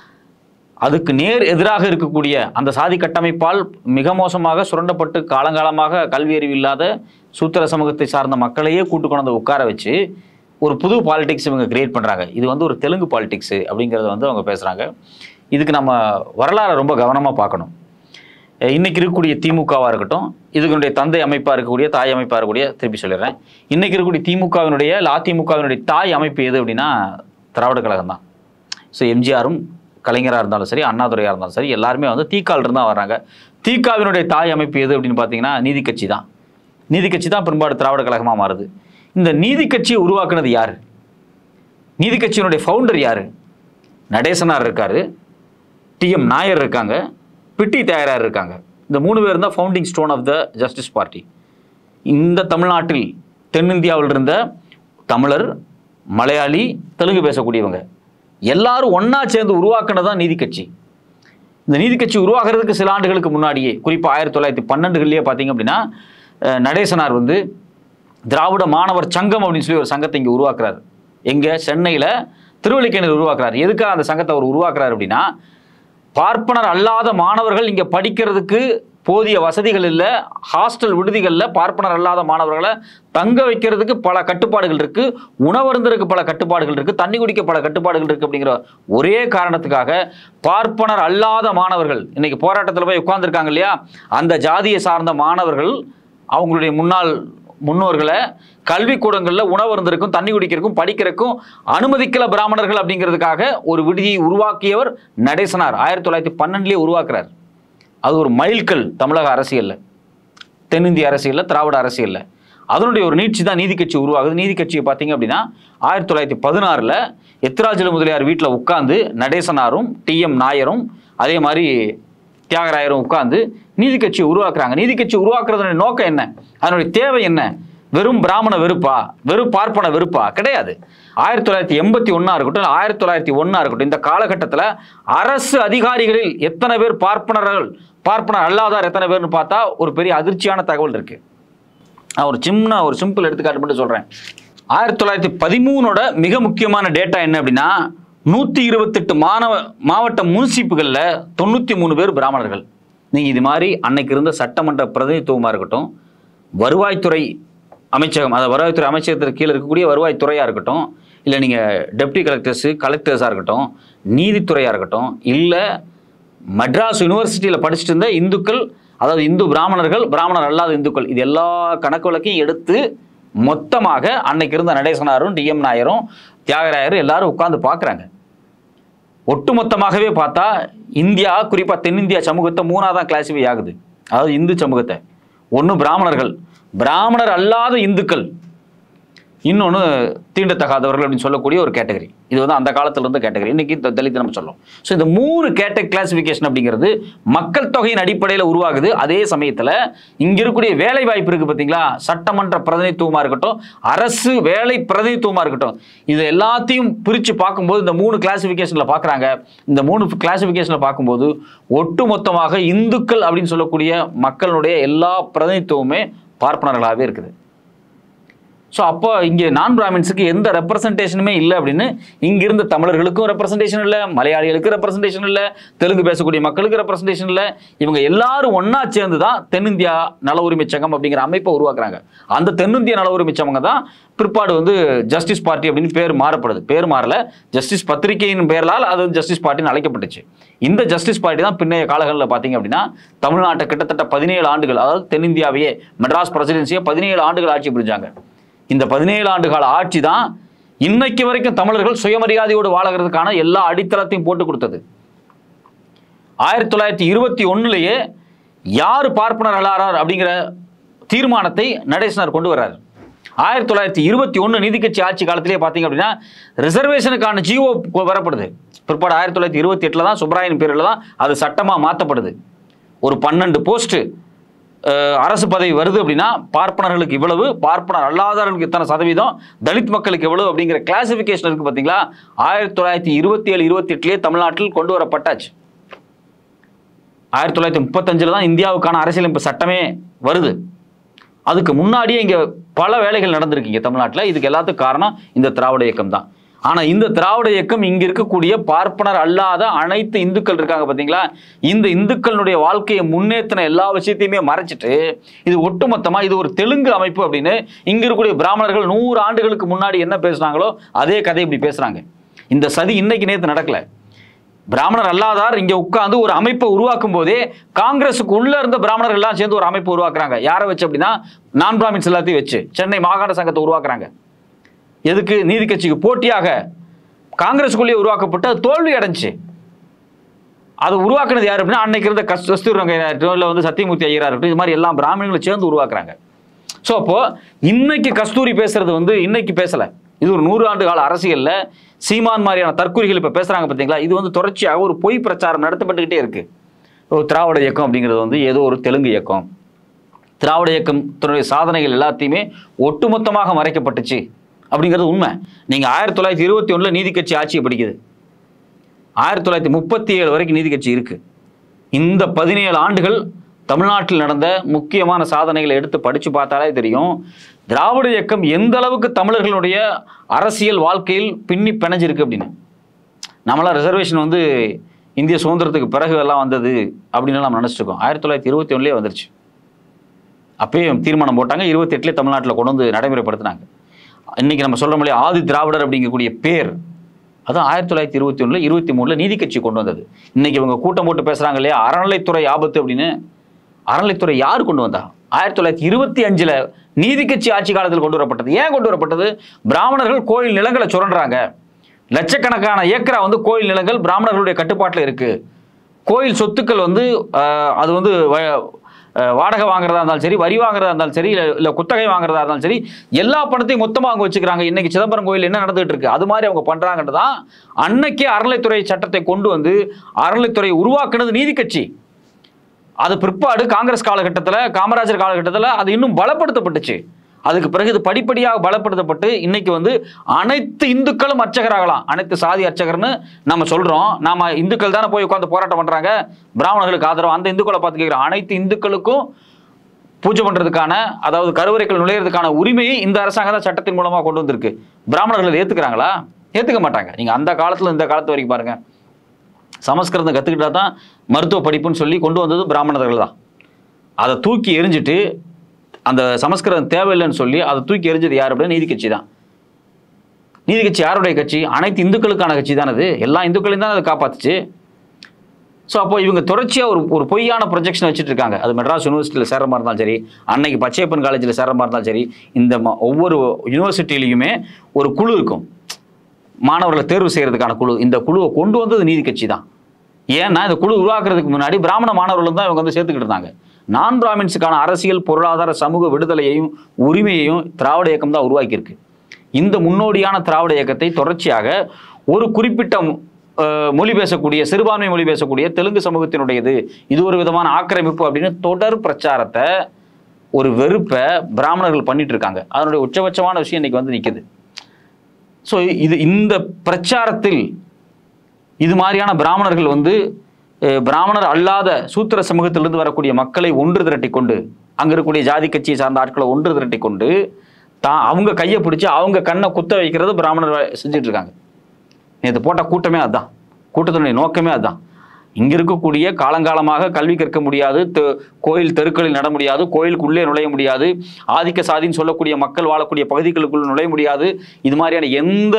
அதுக்கு நேர் எதிராக இருக்கக்கூடிய அந்த சாதி கட்டமைப்பால் மிக மோசமாக சுரண்டப்பட்டு காலங்காலமாக கல்வி அறிவு இல்லாத சூத்திர சமூகத்தை சார்ந்த மக்களையே கூட்டு கொண்டு வந்து உட்கார வச்சு ஒரு புது பாலிடிக்ஸ் இவங்க கிரியேட் பண்ணுறாங்க இது வந்து ஒரு தெலுங்கு பாலிடிக்ஸ் அப்படிங்கிறத வந்து அவங்க பேசுகிறாங்க இதுக்கு நம்ம வரலாறை ரொம்ப கவனமாக பார்க்கணும் அஹ் இன்னைக்கு இருக்கக்கூடிய திமுகவாக இருக்கட்டும் இதுக்குடைய தந்தை அமைப்பாக இருக்கக்கூடிய தாய் அமைப்பாக இருக்கக்கூடிய திருப்பி சொல்லிடுறேன் இன்னைக்கு இருக்கக்கூடிய திமுகவினுடைய இல்லை அதிமுகவினுடைய தாய் அமைப்பு எது அப்படின்னா திராவிட கழகம் தான் ஸோ எம்ஜிஆரும் கலைஞராக இருந்தாலும் சரி அண்ணாதுரையாக இருந்தாலும் சரி எல்லாருமே வந்து தீக்கால் இருந்தால் வர்றாங்க தீக்காவினுடைய தாய் அமைப்பு எது அப்படின்னு பார்த்தீங்கன்னா நீதி கட்சி தான் நீதி கட்சி தான் பெரும்பாடு திராவிட கழகமாக மாறுது இந்த நீதி கட்சியை உருவாக்குனது யார் நீதி கட்சியினுடைய ஃபவுண்டர் யார் நடேசனார் இருக்காரு டிஎம் நாயர் இருக்காங்க பிட்டி தயாரார் இருக்காங்க இந்த மூணு பேர் தான் founding stone of the Justice Party இந்த தமிழ்நாட்டில் தென்னிந்தியாவில் இருந்த தமிழர் மலையாளி தெலுங்கு பேசக்கூடியவங்க எல்லாரும் ஒன்றா சேர்ந்து உருவாக்குனது தான் நீதி கட்சி இந்த நீதி கட்சி உருவாகிறதுக்கு சில ஆண்டுகளுக்கு முன்னாடியே குறிப்பாக ஆயிரத்தி தொள்ளாயிரத்தி பன்னெண்டுகள்லேயே பார்த்தீங்க அப்படின்னா அஹ், நடேசனார் வந்து திராவிட மாணவர் சங்கம் அப்படின்னு சொல்லி ஒரு சங்கத்தை இங்கே உருவாக்குறாரு எங்கே சென்னையில் திருவள்ளிக்கேணியில் உருவாக்குறாரு எதுக்காக அந்த சங்கத்தை அவர் உருவாக்குறாரு அப்படின்னா பார்ப்பனர் அல்லாத மாணவர்கள் இங்கே படிக்கிறதுக்கு போதிய வசதிகள் இல்லை ஹாஸ்டல் விடுதிகளில் பார்ப்பனர் அல்லாத மாணவர்களை தங்க வைக்கிறதுக்கு பல கட்டுப்பாடுகள் இருக்கு உணவருந்தருக்கு பல கட்டுப்பாடுகள் இருக்கு தண்ணி குடிக்க பல கட்டுப்பாடுகள் இருக்கு அப்படிங்கிற ஒரே காரணத்துக்காக பார்ப்பனர் அல்லாத மாணவர்கள் இன்னைக்கு போராட்டத்தில் போய் உட்கார்ந்திருக்காங்க இல்லையா அந்த ஜாதியை சார்ந்த மாணவர்கள் அவங்களுடைய முன்னாள் முன்னோர்களை கல்விக்கூடங்களில் உணவருந்திருக்கும் தண்ணி குடிக்கிறதுக்கும் படிக்கிறதுக்கும் அனுமதிக்கல பிராமணர்கள் அப்படிங்கிறதுக்காக ஒரு விடுதியை உருவாக்கியவர் நடேசனார் ஆயிரத்தி தொள்ளாயிரத்தி பன்னெண்டுலேயே உருவாக்குறார் அது ஒரு மைல்கல் தமிழக அரசியலில் தென்னிந்திய அரசியலில் திராவிட அரசியலில் அதனுடைய ஒரு நீட்சி தான் நீதி கட்சி உருவாகுது நீதி கட்சியை பார்த்தீங்க அப்படின்னா ஆயிரத்தி தொள்ளாயிரத்தி பதினாறில் எத்திராஜல முதலியார் வீட்டில் உட்காந்து நடேசனாரும் டிஎம் நாயரும் அதே மாதிரி தியாகராயரும் உட்கார்ந்து நீதி கட்சியை உருவாக்குறாங்க நீதி கட்சி உருவாக்குறதுடைய நோக்கம் என்ன அதனுடைய தேவை என்ன வெறும் பிராமண வெறுப்பா வெறும் பார்ப்பன வெறுப்பா கிடையாது ஆயிரத்தி தொள்ளாயிரத்தி எண்பத்தி ஒன்றா இருக்கட்டும் இல்ல ஆயிரத்தி தொள்ளாயிரத்தி ஒன்றா இருக்கட்டும் இந்த காலகட்டத்தில் அரசு அதிகாரிகளில் எத்தனை பேர் பார்ப்பனர்கள் பார்ப்பனர் அல்லாதார் எத்தனை பேர்னு பார்த்தா ஒரு பெரிய அதிர்ச்சியான தகவல் இருக்கு நான் ஒரு சின்ன ஒரு சிம்பிள் எடுத்துக்காட்டு மட்டும் சொல்கிறேன் ஆயிரத்தி தொள்ளாயிரத்தி பதிமூணோட மிக முக்கியமான டேட்டா என்ன அப்படின்னா நூற்றி இருபத்தெட்டு மாணவ மாவட்ட முனிசிப்புகளில் தொண்ணூற்றி மூணு பேர் பிராமணர்கள் நீங்கள் இது மாதிரி அன்னைக்கு இருந்த சட்டமன்ற பிரதிநிதித்துவமாக இருக்கட்டும் வருவாய்த்துறை அமைச்சகம் அந்த வருவாய்த்துறை அமைச்சகத்திற்கு கீழே இருக்கக்கூடிய வருவாய்த்துறையாக இருக்கட்டும் இல்லை நீங்கள் டெப்டி கலெக்டர்ஸு கலெக்டர்ஸாக இருக்கட்டும் நீதித்துறையாக இருக்கட்டும் இல்லை மெட்ராஸ் யூனிவர்சிட்டியில் படிச்சுட்டு இருந்த இந்துக்கள் அதாவது இந்து பிராமணர்கள் பிராமணர் அல்லாத இந்துக்கள் இது எல்லா கணக்கு வழக்கையும் எடுத்து மொத்தமாக அன்னைக்கு இருந்த நடேசனாரும் டிஎம் நாயரும் தியாகராயரும் எல்லாரும் உட்கார்ந்து பார்க்குறாங்க ஒட்டுமொத்தமாகவே பார்த்தா இந்தியா குறிப்பாக தென்னிந்தியா சமூகத்தை மூணாக தான் கிளாசிஃபை ஆகுது அதாவது இந்து சமூகத்தை ஒன்று பிராமணர்கள் பிராமணர் அல்லாத இந்துக்கள் இன்னொன்று தீண்டத்தகாதவர்கள் அப்படின்னு சொல்லக்கூடிய ஒரு கேட்டகரி இது வந்து அந்த காலத்துல இருந்த கேட்டகரி இன்னைக்கு த- தலித் நம்ம சொல்றோம் ஸோ இந்த மூணு கேட்ட கிளாசிஃபிகேஷன் அப்படிங்கிறது மக்கள் தொகையின் அடிப்படையில் உருவாகுது அதே சமயத்தில் இங்க இருக்கக்கூடிய வேலை வாய்ப்பு இருக்கு பார்த்தீங்களா சட்டமன்ற பிரதிநிதித்துவமாக இருக்கட்டும் அரசு வேலை பிரதிநிதித்துவமாக இருக்கட்டும் இது எல்லாத்தையும் பிரித்து பார்க்கும்போது இந்த மூணு கிளாசிஃபிகேஷனில் பார்க்குறாங்க இந்த மூணு கிளாசிஃபிகேஷனில் பார்க்கும்போது ஒட்டுமொத்தமாக இந்துக்கள் அப்படின்னு சொல்லக்கூடிய மக்களுடைய எல்லா பிரதிநிதித்துவமே பார்ப்பனர்களாகவே இருக்குது ஸோ அப்போ இங்கே நான் பிராமின்ஸுக்கு எந்த ரெப்ரசன்டேஷனுமே இல்லை அப்படின்னு இங்கிருந்த தமிழர்களுக்கும் ரெப்ரசன்டேஷன் இல்லை மலையாளிகளுக்கு ரெப்ரசன்டேஷன் இல்லை தெலுங்கு பேசக்கூடிய மக்களுக்கு ரெப்ரசன்டேஷன் இல்லை இவங்க எல்லாரும் ஒன்றா சேர்ந்து தான் தென்னிந்தியா நல உரிமை சங்கம் அப்படிங்கிற அமைப்பை உருவாக்குறாங்க அந்த தென்னிந்திய நல உரிமை சங்கம் தான் பிற்பாடு வந்து ஜஸ்டிஸ் பார்ட்டி அப்படின்னு பேர் மாறப்படுது பேர் மாறல ஜஸ்டிஸ் பத்திரிகையின் பெயரால் அது வந்து ஜஸ்டிஸ் பார்ட்டின்னு அழைக்கப்பட்டுச்சு இந்த ஜஸ்டிஸ் பார்ட்டி தான் பின்னைய காலங்களில் பார்த்தீங்க அப்படின்னா தமிழ்நாட்டை கிட்டத்தட்ட பதினேழு ஆண்டுகள் அதாவது தென்னிந்தியாவையே மெட்ராஸ் பிரசிடென்சியை பதினேழு ஆண்டுகள் ஆட்சி புரிஞ்சாங்க இந்த பதினேழு ஆண்டு கால ஆட்சி தான் இன்னைக்கு வரைக்கும் தமிழர்கள் சுயமரியாதையோடு வாழறதுக்கான எல்லா அடித்தளத்தையும் போட்டு கொடுத்தது ஆயிரத்தி தொள்ளாயிரத்தி இருபத்தி ஒன்றுலேயே யார் பார்ப்பனர் அல்லாரார் அப்படிங்கிற தீர்மானத்தை நடேசனர் கொண்டு வர்றார் ஆயிரத்தி தொள்ளாயிரத்தி இருபத்தி ஒன்று நீதிக்கட்சி ஆட்சி காலத்திலே பார்த்தீங்க அப்படின்னா ரிசர்வேஷனுக்கான ஜிஓ வரப்படுது பிற்பாடு ஆயிரத்தி தொள்ளாயிரத்தி இருபத்தி எட்டில் தான் சுப்ராயன் பேரில் தான் அது சட்டமாக மாற்றப்படுது ஒரு பன்னெண்டு போஸ்ட்டு அரசு பதவி வருது அப்படின்னா பார்ப்பனர்களுக்கு இவ்வளவு பார்ப்பனர் அல்லாதவர்களுக்கு இத்தனை சதவீதம் தலித் மக்களுக்கு எவ்வளவு அப்படிங்கிற கிளாசிஃபிகேஷன் இருக்கு பார்த்தீங்களா ஆயிரத்தி தொள்ளாயிரத்தி இருபத்தி ஏழு இருபத்தி எட்டுலேயே தமிழ்நாட்டில் கொண்டு வரப்பட்டாச்சு ஆயிரத்தி தொள்ளாயிரத்தி முப்பத்தஞ்சில் தான் இந்தியாவுக்கான அரசியலமைப்பு சட்டமே வருது அதுக்கு முன்னாடியே இங்கே பல வேலைகள் நடந்திருக்கு இங்கே தமிழ்நாட்டில் இதுக்கு எல்லாத்துக்கும் காரணம் இந்த திராவிட இயக்கம் தான் ஆனால் இந்த திராவிட இயக்கம் இங்கே இருக்கக்கூடிய பார்ப்பனர் அல்லாத அனைத்து இந்துக்கள் இருக்காங்க பார்த்தீங்களா இந்த இந்துக்களுடைய வாழ்க்கையை முன்னேற்றின எல்லா விஷயத்தையுமே மறைச்சிட்டு இது ஒட்டுமொத்தமாக இது ஒரு தெலுங்கு அமைப்பு அப்படின்னு இங்கே இருக்கக்கூடிய பிராமணர்கள் நூறு ஆண்டுகளுக்கு முன்னாடி என்ன பேசுனாங்களோ அதே கதை இப்படி பேசுகிறாங்க இந்த சதி இன்னைக்கு நேற்று நடக்கலை பிராமணர் அல்லாதார் இங்க உட்கார்ந்து ஒரு அமைப்பை உருவாக்கும் போதே காங்கிரஸுக்கு உள்ள இருந்த பிராமணர்கள் எல்லாம் சேர்ந்து ஒரு அமைப்பு உருவாக்குறாங்க யாரை வச்சு அப்படின்னா நான் பிராமின்ஸ் எல்லாத்தையும் வச்சு சென்னை மாகாண சங்கத்தை உருவாக்குறாங்க எதுக்கு நீதி கட்சிக்கு போட்டியாக காங்கிரஸுக்குள்ளேயே உருவாக்கப்பட்டு அது தோல்வி அடைஞ்சு அதை உருவாக்குனது யார் அப்படின்னா அன்னைக்கு இருந்த கஸ் கஸ்தூரி ரங்கையாகட்டும் இல்லை வந்து சத்தியமூர்த்தி ஐயரா இருக்கட்டும் இது மாதிரி எல்லாம் பிராமணங்களை சேர்ந்து உருவாக்குறாங்க ஸோ அப்போ இன்னைக்கு கஸ்தூரி பேசுறது வந்து இன்னைக்கு பேசல இது ஒரு நூறு ஆண்டு கால அரசியல்ல சீமான் மாதிரியான தற்கொலைகள் இப்போ பேசுறாங்க பார்த்தீங்களா இது வந்து தொடர்ச்சியாக ஒரு பொய் பிரச்சாரம் நடத்தப்பட்டுக்கிட்டே இருக்கு ஒரு திராவிட இயக்கம் அப்படிங்கிறது வந்து ஏதோ ஒரு தெலுங்கு இயக்கம் திராவிட இயக்கத்தினுடைய சாதனைகள் எல்லாத்தையுமே ஒட்டுமொத்தமாக மறைக்கப்பட்டுச்சு அப்படிங்கிறது உண்மை நீங்கள் ஆயிரத்தி தொள்ளாயிரத்தி இருபத்தி ஒன்றில் நீதி கட்சி ஆட்சியை படிக்குது ஆயிரத்தி தொள்ளாயிரத்தி முப்பத்தி ஏழு வரைக்கும் நீதி கட்சி இருக்கு இந்த பதினேழு ஆண்டுகள் தமிழ்நாட்டில் நடந்த முக்கியமான சாதனைகளை எடுத்து படித்து பார்த்தாலே தெரியும் திராவிட இயக்கம் எந்த அளவுக்கு தமிழர்களுடைய அரசியல் வாழ்க்கையில் பின்னி பிணைஞ்சிருக்கு அப்படின்னு நம்மளாம் ரிசர்வேஷன் வந்து இந்திய சுதந்திரத்துக்கு பிறகு எல்லாம் வந்தது அப்படின்னு நம்ம நினச்சிட்டு இருக்கோம் ஆயிரத்தி தொள்ளாயிரத்தி இருபத்தி ஒன்றுலேயே வந்துருச்சு அப்பயே தீர்மானம் போட்டாங்க இருபத்தி எட்டுலேயே தமிழ்நாட்டில் கொண்டு வந்து நடைமுறைப்படுத்தினாங்க இன்னைக்கு நம்ம சொல்ற முடியாது ஆதி திராவிடர் அப்படிங்கக்கூடிய பேர் அதான் ஆயிரத்தி தொள்ளாயிரத்தி இருபத்தி ஒன்றில் இருபத்தி மூணில் நீதி கட்சி கொண்டு வந்தது இன்னைக்கு இவங்க கூட்டம் போட்டு பேசுறாங்க இல்லையா அறநிலைத்துறை ஆபத்து அப்படின்னு அறநிலைத்துறை யார் கொண்டு வந்தா ஆயிரத்தி தொள்ளாயிரத்தி இருபத்தி அஞ்சுல நீதி கட்சி ஆட்சி காலத்தில் கொண்டு வரப்பட்டது ஏன் கொண்டு வரப்பட்டது பிராமணர்கள் கோயில் நிலங்களை சுரண்டுறாங்க லட்சக்கணக்கான ஏக்கரா வந்து கோயில் நிலங்கள் பிராமணர்களுடைய கட்டுப்பாட்டில் இருக்கு கோயில் சொத்துக்கள் வந்து ஆஹ், அது வந்து வ- ஆஹ், வாடகை வாங்குறதா இருந்தாலும் சரி வரி வாங்குறதா இருந்தாலும் சரி இல்லை இல்லை குத்தகை வாங்குறதா இருந்தாலும் சரி எல்லா பணத்தையும் மொத்தமாக அவங்க வச்சுக்கிறாங்க இன்னைக்கு சிதம்பரம் கோயில் என்ன நடந்துகிட்டு இருக்கு அது மாதிரி அவங்க பண்றாங்கன்னு தான் அன்னைக்கே அறநிலைத்துறை சட்டத்தை கொண்டு வந்து அறநிலைத்துறை உருவாக்குனது நீதி கட்சி அது பிற்பாடு காங்கிரஸ் காலகட்டத்தில் காமராஜர் காலகட்டத்தில் அது இன்னும் பலப்படுத்தப்பட்டுச்சு அதுக்கு பிறகு இது படிப்படியாக பலப்படுத்தப்பட்டு இன்னைக்கு வந்து அனைத்து இந்துக்களும் அர்ச்சகராகலாம் அனைத்து சாதி அர்ச்சகர்னு நம்ம சொல்றோம் நாம இந்துக்கள் தானே போய் உட்காந்து போராட்டம் பண்றாங்க பிராமணர்களுக்கு ஆதரவு அந்த இந்துக்களை பார்த்து கேட்குறோம் அனைத்து இந்துக்களுக்கும் பூஜை பண்றதுக்கான அதாவது கருவறைக்குள் நுழையிறதுக்கான உரிமையை இந்த அரசாங்கம் தான் சட்டத்தின் மூலமா கொண்டு வந்திருக்கு பிராமணர்கள் இதை ஏத்துக்கிறாங்களா ஏத்துக்க மாட்டாங்க நீங்க அந்த காலத்துல இந்த காலத்து வரைக்கும் பாருங்க சமஸ்கிருதம் கற்றுக்கிட்டா தான் மருத்துவ படிப்புன்னு சொல்லி கொண்டு வந்தது பிராமணர்கள் தான் அதை தூக்கி எரிஞ்சிட்டு அந்த சமஸ்கிருதம் தேவையில்லைன்னு சொல்லி அதை தூக்கி எரிஞ்சது யார் அப்படின்னா நீதி கட்சி தான் நீதி கட்சி யாருடைய கட்சி அனைத்து இந்துக்களுக்கான கட்சி தான் அது எல்லா இந்துக்களையும் தான் அதை காப்பாத்துச்சு ஸோ அப்போ இவங்க தொடர்ச்சியாக ஒரு ஒரு பொய்யான ப்ரொஜெக்ஷன் வச்சுட்டு இருக்காங்க அது மெட்ராஸ் யூனிவர்சிட்டியில் சேர்ற மாதிரி இருந்தாலும் சரி அன்னைக்கு பச்சையப்பன் காலேஜில் சேர்ற மாதிரி இருந்தாலும் சரி இந்த ம- ஒவ்வொரு யூனிவர்சிட்டிலையுமே ஒரு குழு இருக்கும் மாணவர்களை தேர்வு செய்யறதுக்கான குழு இந்த குழுவை கொண்டு வந்தது நீதி கட்சி தான் ஏன்னா இந்த குழு உருவாக்குறதுக்கு முன்னாடி பிராமண மாணவர்கள் தான் இவங்க வந்து சேர்த்துக்கிட்டு இருந்தாங்க நான் பிராமின்ஸுக்கான அரசியல் பொருளாதார சமூக விடுதலையையும் உரிமையையும் திராவிட இயக்கம் தான் உருவாக்கியிருக்கு இந்த முன்னோடியான திராவிட இயக்கத்தை தொடர்ச்சியாக ஒரு குறிப்பிட்ட அஹ், மொழி பேசக்கூடிய சிறுபான்மை மொழி பேசக்கூடிய தெலுங்கு சமூகத்தினுடையது இது ஒரு விதமான ஆக்கிரமிப்பு அப்படின்னு தொடர் பிரச்சாரத்தை ஒரு வெறுப்பை பிராமணர்கள் பண்ணிட்டு இருக்காங்க அதனுடைய உச்சபட்சமான விஷயம் இன்னைக்கு வந்து நிற்குது ஸோ இது இந்த பிரச்சாரத்தில் இது மாதிரியான பிராமணர்கள் வந்து அஹ், பிராமணர் அல்லாத சூத்திர சமூகத்திலிருந்து வரக்கூடிய மக்களை ஒன்று திரட்டி கொண்டு அங்க இருக்கக்கூடிய ஜாதி கட்சியை சார்ந்த ஆட்களை ஒன்று திரட்டி கொண்டு தான் அவங்க கையை பிடிச்சி அவங்க கண்ணை குத்த வைக்கிறது பிராமணர் வே- செஞ்சுட்டு இருக்காங்க நேற்று போட்ட கூட்டமே அதுதான் கூட்டத்தினுடைய நோக்கமே அதுதான் இங்க இருக்கக்கூடிய காலங்காலமாக கல்வி கற்க முடியாது தெ- கோயில் தெருக்களில் நட முடியாது கோயிலுக்குள்ளே நுழைய முடியாது ஆதிக்க சாதின்னு சொல்லக்கூடிய மக்கள் வாழக்கூடிய பகுதிகளுக்குள் நுழைய முடியாது இது மாதிரியான எந்த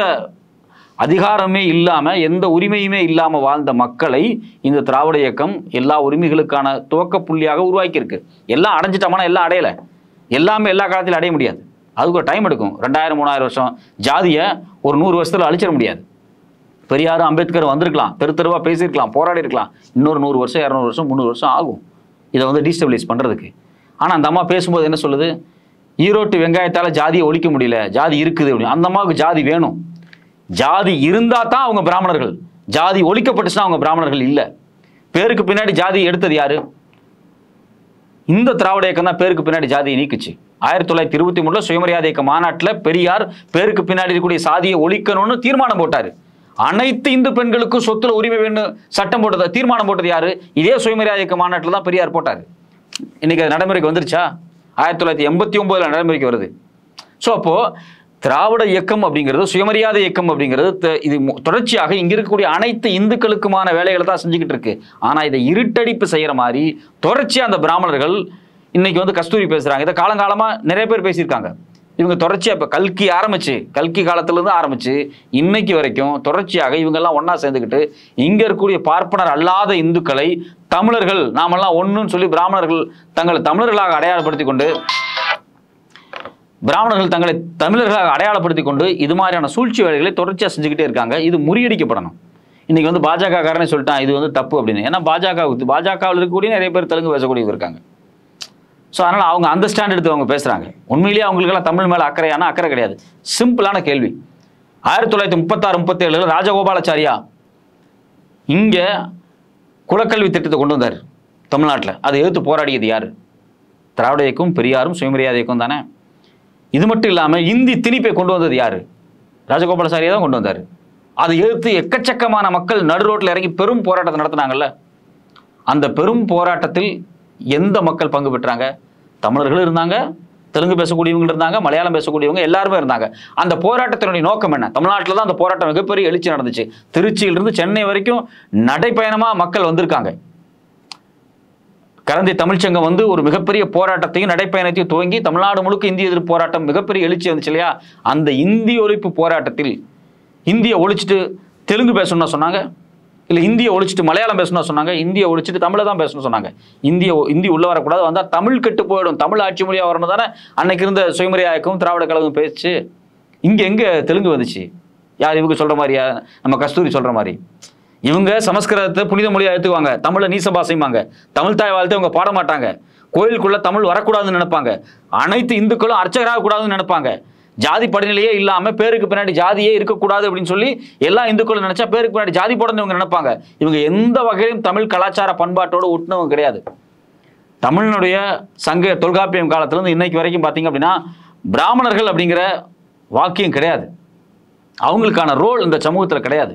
அதிகாரமே இல்லாம எந்த உரிமையுமே இல்லாம வாழ்ந்த மக்களை இந்த திராவிட இயக்கம் எல்லா உரிமைகளுக்கான துவக்க புள்ளியாக உருவாக்கியிருக்கு எல்லாம் அடைஞ்சிட்டோம்னா எல்லாம் அடையல எல்லாமே எல்லா காலத்திலும் அடைய முடியாது அதுக்கு ஒரு டைம் எடுக்கும் ரெண்டாயிரம் மூணாயிரம் வருஷம் ஜாதியை ஒரு நூறு வருஷத்துல அழிச்சிட முடியாது பெரியாரும் அம்பேத்கர் வந்திருக்கலாம் தெரு தெருவா பேசியிருக்கலாம் போராடி இருக்கலாம் இன்னொரு நூறு வருஷம் இரநூறு வருஷம் முந்நூறு வருஷம் ஆகும் இதை வந்து டீஸ்டபிளைஸ் பண்ணுறதுக்கு ஆனால் அந்த அம்மா பேசும்போது என்ன சொல்லுது ஈரோட்டு வெங்காயத்தால் ஜாதியை ஒழிக்க முடியல ஜாதி இருக்குது அப்படின்னு அந்த அம்மாவுக்கு ஜாதி வேணும் ஜாதி இருந்தால் தான் அவங்க பிராமணர்கள் ஜாதி ஒழிக்கப்பட்டுச்சுன்னா அவங்க பிராமணர்கள் இல்லை பேருக்கு பின்னாடி ஜாதி எடுத்தது யாரு இந்த திராவிட இயக்கம் தான் பேருக்கு பின்னாடி ஜாதியை நீக்குச்சு ஆயிரத்தி தொள்ளாயிரத்தி இருபத்தி மூணுல சுயமரியாதை இயக்க மாநாட்டில் பெரியார் பேருக்கு பின்னாடி இருக்கக்கூடிய சாதியை ஒழிக்கணும்னு தீர்மானம் போட்டார் அனைத்து இந்து பெண்களுக்கும் சொத்துல உரிமை வேணும் சட்டம் போட்டது தீர்மானம் போட்டது யாரு இதே சுயமரியாதை இயக்க மாநாட்டில் தான் பெரியார் போட்டார் இன்னைக்கு அது நடைமுறைக்கு வந்துருச்சா ஆயிரத்தி தொள்ளாயிரத்தி எண்பத்தி ஒன்பதுல நடைமுறைக்கு வருது ஸோ அப்போ திராவிட இயக்கம் அப்படிங்கிறது சுயமரியாதை இயக்கம் அப்படிங்கிறது த- இது மு- தொடர்ச்சியாக இங்க இருக்கக்கூடிய அனைத்து இந்துக்களுக்குமான வேலைகளை தான் செஞ்சுக்கிட்டு இருக்கு ஆனா இதை இருட்டடிப்பு செய்யற மாதிரி தொடர்ச்சியா அந்த பிராமணர்கள் இன்னைக்கு வந்து கஸ்தூரி பேசுறாங்க இதை காலங்காலமா நிறைய பேர் பேசியிருக்காங்க இவங்க தொடர்ச்சியா இப்ப கல்கி ஆரம்பிச்சு கல்கி காலத்துல இருந்து ஆரம்பிச்சு இன்னைக்கு வரைக்கும் தொடர்ச்சியாக இவங்க எல்லாம் ஒண்ணா சேர்ந்துக்கிட்டு இங்க இருக்கக்கூடிய பார்ப்பனர் அல்லாத இந்துக்களை தமிழர்கள் நாமெல்லாம் ஒண்ணுன்னு சொல்லி பிராமணர்கள் தங்களை தமிழர்களாக அடையாளப்படுத்தி கொண்டு பிராமணர்கள் தங்களை தமிழர்களாக அடையாளப்படுத்தி கொண்டு இது மாதிரியான சூழ்ச்சி வேலைகளை தொடர்ச்சியாக செஞ்சுக்கிட்டே இருக்காங்க இது முறியடிக்கப்படணும் இன்னைக்கு வந்து பாஜக காரனே சொல்லிட்டான் இது வந்து தப்பு அப்படின்னு ஏன்னா பாஜக பாஜகவில் இருக்கக்கூடிய நிறைய பேர் தெலுங்கு பேசக்கூடியவங்க இருக்காங்க ஸோ அதனால் அவங்க அந்த ஸ்டாண்ட் எடுத்து அவங்க பேசுகிறாங்க உண்மையிலேயே அவங்களுக்கெல்லாம் தமிழ் மேலே அக்கறையான அக்கறை கிடையாது சிம்பிளான கேள்வி ஆயிரத்தி தொள்ளாயிரத்தி முப்பத்தாறு முப்பத்தேழுல ராஜகோபாலாச்சாரியா இங்கே குலக்கல்வி திட்டத்தை கொண்டு வந்தார் தமிழ்நாட்டில் அதை எதிர்த்து போராடியது யார் திராவிட இயக்கம் பெரியாரும் சுயமரியாதை இயக்கம் தானே இது மட்டும் இல்லாமல் இந்தி திணிப்பை கொண்டு வந்தது யார் ராஜகோபாலாச்சாரியா தான் கொண்டு வந்தார் அதை எதிர்த்து எக்கச்சக்கமான மக்கள் நடு ரோட்டில் இறங்கி பெரும் போராட்டத்தை நடத்தினாங்கல்ல அந்த பெரும் போராட்டத்தில் எந்த மக்கள் பங்கு பெற்றாங்க தமிழர்களும் இருந்தாங்க தெலுங்கு பேசக்கூடியவங்க இருந்தாங்க மலையாளம் பேசக்கூடியவங்க எல்லாருமே இருந்தாங்க அந்த போராட்டத்தினுடைய நோக்கம் என்ன தமிழ்நாட்டில் தான் அந்த போராட்டம் மிகப்பெரிய எழுச்சி நடந்துச்சு திருச்சியிலிருந்து சென்னை வரைக்கும் நடைப்பயணமாக மக்கள் வந்திருக்காங்க கரந்தை தமிழ்ச்சங்கம் வந்து ஒரு மிகப்பெரிய போராட்டத்தையும் நடைப்பயணத்தையும் துவங்கி தமிழ்நாடு முழுக்க இந்திய எதிர்ப்பு போராட்டம் மிகப்பெரிய எழுச்சி வந்துச்சு இல்லையா அந்த இந்தி ஒழிப்பு போராட்டத்தில் இந்தியை ஒழிச்சிட்டு தெலுங்கு பேசணும்னு சொன்னாங்க இல்லை இந்தியை ஒழிச்சிட்டு மலையாளம் பேசணும்னு சொன்னாங்க இந்தியை ஒழிச்சிட்டு தமிழை தான் பேசணும்னு சொன்னாங்க இந்திய இந்தி உள்ள வரக்கூடாது வந்தால் தமிழ் கெட்டு போயிடும் தமிழ் ஆட்சி மொழியாக வரணும் தானே அன்னைக்கு இருந்த சுயமரியாதைக்கும் திராவிட கழகம் பேச்சு இங்கே எங்கே தெலுங்கு வந்துச்சு யார் இவங்க சொல்கிற மாதிரியா நம்ம கஸ்தூரி சொல்கிற மாதிரி இவங்க சமஸ்கிருதத்தை புனித மொழியாக எடுத்துக்குவாங்க தமிழை நீச பாசைம்பாங்க தமிழ் தாய் வாழ்த்து அவங்க பாட மாட்டாங்க கோயிலுக்குள்ள தமிழ் வரக்கூடாதுன்னு நினைப்பாங்க அனைத்து இந்துக்களும் அர்ச்சகராக கூடாதுன்னு நினைப்பாங்க ஜாதி படிநிலையே இல்லாமல் பேருக்கு பின்னாடி ஜாதியே இருக்கக்கூடாது அப்படின்னு சொல்லி எல்லா இந்துக்களும் நினைச்சா பேருக்கு பின்னாடி ஜாதி போடணும்னு இவங்க நினைப்பாங்க இவங்க எந்த வகையிலும் தமிழ் கலாச்சார பண்பாட்டோடு ஒட்டினவங்க கிடையாது தமிழினுடைய சங்க தொல்காப்பியம் காலத்திலிருந்து இன்னைக்கு வரைக்கும் பார்த்தீங்க அப்படின்னா பிராமணர்கள் அப்படிங்கிற வாக்கியம் கிடையாது அவங்களுக்கான ரோல் இந்த சமூகத்தில் கிடையாது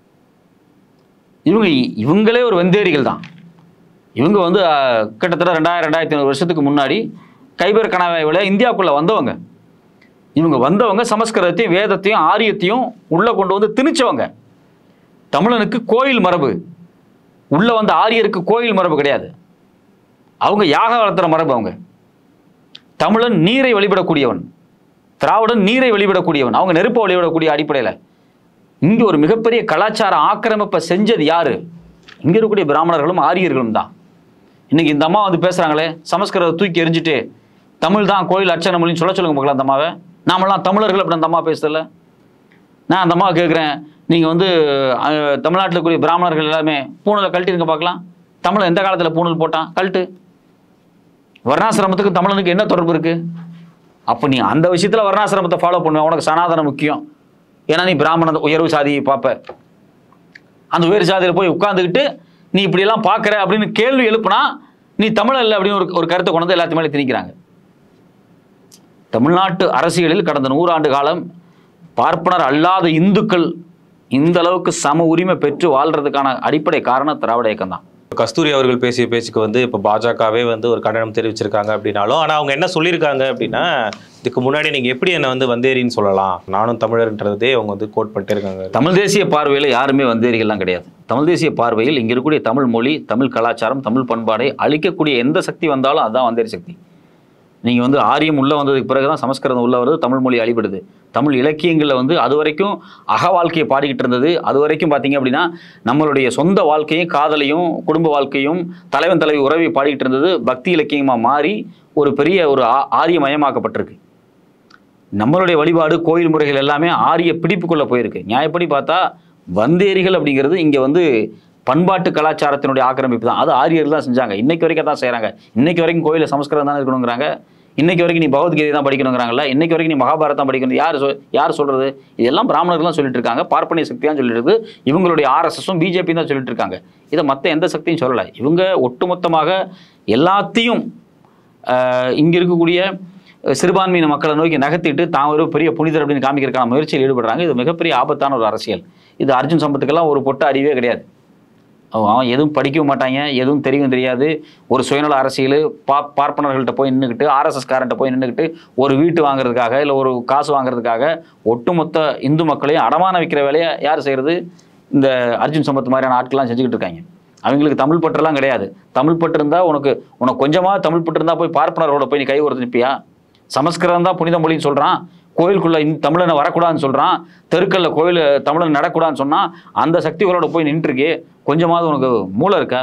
இவங்க இவங்களே ஒரு வெந்தேரிகள் தான் இவங்க வந்து அஹ், கிட்டத்தட்ட ரெண்டாயிரம் ரெண்டாயிரத்தி ஐநூறு வருஷத்துக்கு முன்னாடி கைபர் கணவாய்வில் இந்தியாவுக்குள்ளே வந்தவங்க இவங்க வந்தவங்க சமஸ்கிருதத்தையும் வேதத்தையும் ஆரியத்தையும் உள்ளே கொண்டு வந்து திணிச்சவங்க தமிழனுக்கு கோயில் மரபு உள்ளே வந்த ஆரியருக்கு கோயில் மரபு கிடையாது அவங்க யாக வளர்த்துற மரபு அவங்க தமிழன் நீரை வழிபடக்கூடியவன் திராவிடன் நீரை வழிபடக்கூடியவன் அவங்க நெருப்பை வழிபடக்கூடிய அடிப்படையில் இங்கே ஒரு மிகப்பெரிய கலாச்சார ஆக்கிரமிப்பை செஞ்சது யாரு இங்கே இருக்கக்கூடிய பிராமணர்களும் ஆரியர்களும் தான் இன்னைக்கு இந்த அம்மா வந்து பேசுகிறாங்களே சமஸ்கிருதத்தை தூக்கி எரிஞ்சிட்டு தமிழ் தான் கோயில் அர்ச்சனை மொழின்னு சொல்ல சொல்லுங்க பார்க்கலாம் அந்த அம்மாவை நாமெல்லாம் தமிழர்கள் அப்படி அந்த அம்மா பேசுதில்ல நான் அந்த அம்மாவை கேட்குறேன் நீங்கள் வந்து அஹ், தமிழ்நாட்டில் இருக்கக்கூடிய பிராமணர்கள் எல்லாமே பூணலை கழட்டிருங்க பார்க்கலாம் தமிழ் எந்த காலத்தில் பூணல் போட்டான் கழட்டு வர்ணாசிரமத்துக்கு தமிழனுக்கு என்ன தொடர்பு இருக்கு அப்போ நீ அந்த விஷயத்தில் வர்ணாசிரமத்தை ஃபாலோ பண்ணுவேன் உனக்கு சனாதனம் முக்கியம் ஏன்னா நீ பிராமண உயர்வு சாதியை பார்ப்ப அந்த உயர் சாதியில் போய் உட்காந்துக்கிட்டு நீ இப்படியெல்லாம் பார்க்குற அப்படின்னு கேள்வி எழுப்புனா நீ தமிழ் இல்லை அப்படின்னு ஒரு ஒரு கருத்தை கொண்டு வந்து எல்லாத்து மேலே திணிக்கிறாங்க தமிழ்நாட்டு அரசியலில் கடந்த நூறாண்டு காலம் பார்ப்பனர் அல்லாத இந்துக்கள் இந்த அளவுக்கு சம உரிமை பெற்று வாழ்றதுக்கான அடிப்படை காரணம் திராவிட இயக்கம் தான் கஸ்தூரி அவர்கள் பேசிய பேச்சுக்கு வந்து இப்போ பாஜகவே வந்து ஒரு கண்டனம் தெரிவிச்சிருக்காங்க அப்படின்னாலும் ஆனால் அவங்க என்ன சொல்லியிருக்காங்க அப்படின்னா இதுக்கு முன்னாடி நீங்கள் எப்படி என்னை வந்து வந்தேரின்னு சொல்லலாம் நானும் தமிழர்ன்றதே அவங்க வந்து கோட் பண்ணிட்டே இருக்காங்க தமிழ் தேசிய பார்வையில் யாருமே வந்தேரிகள்லாம் கிடையாது தமிழ் தேசிய பார்வையில் இங்கே இருக்கக்கூடிய தமிழ் மொழி தமிழ் கலாச்சாரம் தமிழ் பண்பாடை அழிக்கக்கூடிய எந்த சக்தி வந்தாலும் அதுதான் வந்தேரி சக்தி நீங்கள் வந்து ஆரியம் உள்ளே வந்ததுக்கு பிறகு தான் சமஸ்கிருதம் உள்ளே வருது தமிழ் மொழி அழிபடுது தமிழ் இலக்கியங்களில் வந்து அது வரைக்கும் அக வாழ்க்கையை பாடிக்கிட்டு இருந்தது அது வரைக்கும் பார்த்தீங்க அப்படின்னா நம்மளுடைய சொந்த வாழ்க்கையும் காதலையும் குடும்ப வாழ்க்கையும் தலைவன் தலைவி உறவை பாடிக்கிட்டு இருந்தது பக்தி இலக்கியமாக மாறி ஒரு பெரிய ஒரு ஆ- ஆரியமயமாக்கப்பட்டிருக்கு நம்மளுடைய வழிபாடு கோயில் முறைகள் எல்லாமே ஆரிய பிடிப்புக்குள்ளே போயிருக்கு நியாயப்படி பார்த்தா வந்தேரிகள் அப்படிங்கிறது இங்கே வந்து பண்பாட்டு கலாச்சாரத்தினுடைய ஆக்கிரமிப்பு தான் அது ஆரியர்கள் தான் செஞ்சாங்க இன்னைக்கு வரைக்கும் தான் செய்கிறாங்க இன்னைக்கு வரைக்கும் கோயிலில் சமஸ்கிருதம் தான் இருக்கணுங்கிறாங்க இன்னைக்கு வரைக்கும் நீ பகவத்கீதை தான் படிக்கணுங்கிறாங்கல்ல இன்னைக்கு வரைக்கும் நீ மகாபாரதம் படிக்கணும் யார் சொல் யார் சொல்கிறது இதெல்லாம் பிராமணர்கள் தான் சொல்லிட்டு இருக்காங்க பார்ப்பனிய சக்தி தான் சொல்லிட்டு இருக்கு இவங்களுடைய ஆர்எஸ்எஸும் பிஜேபி தான் சொல்லிட்டு இருக்காங்க இதை மற்ற எந்த சக்தியும் சொல்லலை இவங்க ஒட்டுமொத்தமாக எல்லாத்தையும் ஆஹ், இங்க இருக்கக்கூடிய அஹ், சிறுபான்மையின மக்களை நோக்கி நகர்த்திட்டு தான் ஒரு பெரிய புனிதர் அப்படின்னு காமிக்கிறதுக்கான முயற்சியில் ஈடுபடுறாங்க இது மிகப்பெரிய ஆபத்தான ஒரு அரசியல் இது அர்ஜுன் சம்பத்துக்கெல்லாம் ஒரு பொட்ட அறிவே கிடையாது அவன் அவன் எதுவும் படிக்கவும் மாட்டாங்க எதுவும் தெரியவும் தெரியாது ஒரு சுயநல அரசியல் பா பார்ப்பனர்கள்ட்ட போய் நின்றுக்கிட்டு ஆர்எஸ்எஸ் காரன்ட்ட போய் நின்றுக்கிட்டு ஒரு வீட்டு வாங்குறதுக்காக இல்லை ஒரு காசு வாங்குறதுக்காக ஒட்டுமொத்த இந்து மக்களையும் அடமான வைக்கிற வேலையை யார் செய்கிறது இந்த அர்ஜுன் சம்பத் மாதிரியான ஆட்கள்லாம் செஞ்சுக்கிட்டு இருக்காங்க அவங்களுக்கு தமிழ் பற்றெல்லாம் கிடையாது தமிழ் பற்று இருந்தால் உனக்கு உனக்கு கொஞ்சமாக தமிழ் பற்று இருந்தால் போய் பார்ப்பனரோட போய் நீ கை கொடுத்து நிற்பியா சமஸ்கிருதம் தான் புனித மொழின்னு சொல்கிறான் கோயிலுக்குள்ள இந்த தமிழனை வரக்கூடாதுன்னு சொல்கிறான் தெருக்கல்ல கோயில் தமிழன் நடக்கூடாதுன்னு சொன்னால் அந்த சக்திகளோட போய் நின்றுருக்கே கொஞ்சமாவது உனக்கு மூளை இருக்கா